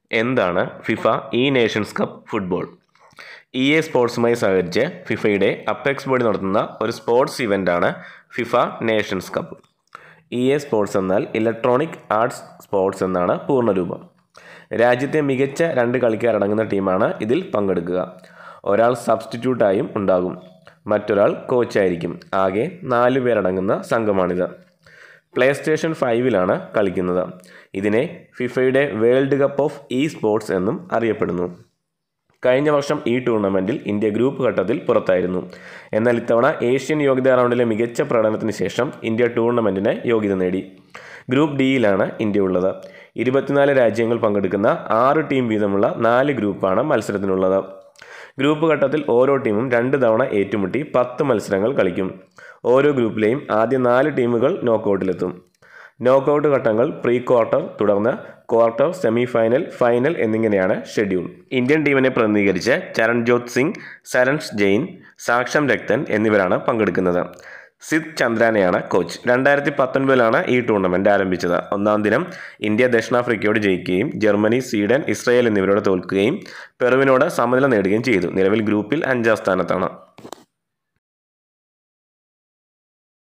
എന്താണ് FIFA E nations cup football E A സ്പോർട്സുമായി സഹകരിച്ച് ഫിഫയുടെ അപ്പെക്സ് ബോഡി നടത്തുന്ന ഒരു സ്പോർട്സ് ഇവൻ്റാണ് FIFA nations cup E A sports എന്നാൽ ഇലക്ട്രോണിക് ആർട്സ് സ്പോർട്സ് എന്നാണ് പൂർണ്ണരൂപം രാജ്യത്തെ മികച്ച രണ്ട് കളിക്കാരടങ്ങുന്ന ടീമാണ് ഇതിൽ പങ്കെടുക്കുക ഒരാൾ സബ്സ്റ്റിറ്റ്യൂട്ടായും ഉണ്ടാകും മറ്റൊരാൾ കോച്ചായിരിക്കും ആകെ നാല് പേരടങ്ങുന്ന സംഘമാണിത് പ്ലേ സ്റ്റേഷൻ ഫൈവിലാണ് കളിക്കുന്നത് ഇതിനെ ഫിഫയുടെ world cup of e sports എന്നും അറിയപ്പെടുന്നു കഴിഞ്ഞ വർഷം ഈ ടൂർണമെൻറ്റിൽ ഇന്ത്യ ഗ്രൂപ്പ് ഘട്ടത്തിൽ പുറത്തായിരുന്നു എന്നാൽ ഇത്തവണ ഏഷ്യൻ യോഗ്യതാ റൗണ്ടിലെ മികച്ച പ്രകടനത്തിന് ശേഷം ഇന്ത്യ ടൂർണമെൻറ്റിന് യോഗ്യത നേടി ഗ്രൂപ്പ് ഡിയിലാണ് ഇന്ത്യ ഉള്ളത് ഇരുപത്തിനാല് രാജ്യങ്ങൾ പങ്കെടുക്കുന്ന ആറ് ടീം വീതമുള്ള നാല് ഗ്രൂപ്പാണ് മത്സരത്തിനുള്ളത് ഗ്രൂപ്പ് ഘട്ടത്തിൽ ഓരോ ടീമും രണ്ട് തവണ ഏറ്റുമുട്ടി പത്ത് മത്സരങ്ങൾ കളിക്കും ഓരോ ഗ്രൂപ്പിലെയും ആദ്യ നാല് ടീമുകൾ നോക്കൗട്ടിലെത്തും നോക്കൗട്ട് ഘട്ടങ്ങൾ പ്രീ ക്വാർട്ടർ തുടർന്ന് ക്വാർട്ടർ സെമി ഫൈനൽ ഫൈനൽ എന്നിങ്ങനെയാണ് ഷെഡ്യൂൾ ഇന്ത്യൻ ടീമിനെ പ്രതിനിധീകരിച്ച് ചരൺജോത് സിംഗ് സരൺസ് ജെയിൻ സാക്ഷം രക്തൻ എന്നിവരാണ് പങ്കെടുക്കുന്നത് സിദ് ചന്ദ്രാനെയാണ് കോച്ച് രണ്ടായിരത്തി പത്തൊൻപതിലാണ് ഈ ടൂർണമെൻറ്റ് ആരംഭിച്ചത് ഒന്നാം ദിനം ഇന്ത്യ ദക്ഷിണാഫ്രിക്കയോട് ജയിക്കുകയും ജർമ്മനി സ്വീഡൻ ഇസ്രയേൽ എന്നിവരോട് തോൽക്കുകയും പെറുവിനോട് സമനില നേടുകയും ചെയ്തു നിലവിൽ ഗ്രൂപ്പിൽ അഞ്ചാം സ്ഥാനത്താണ്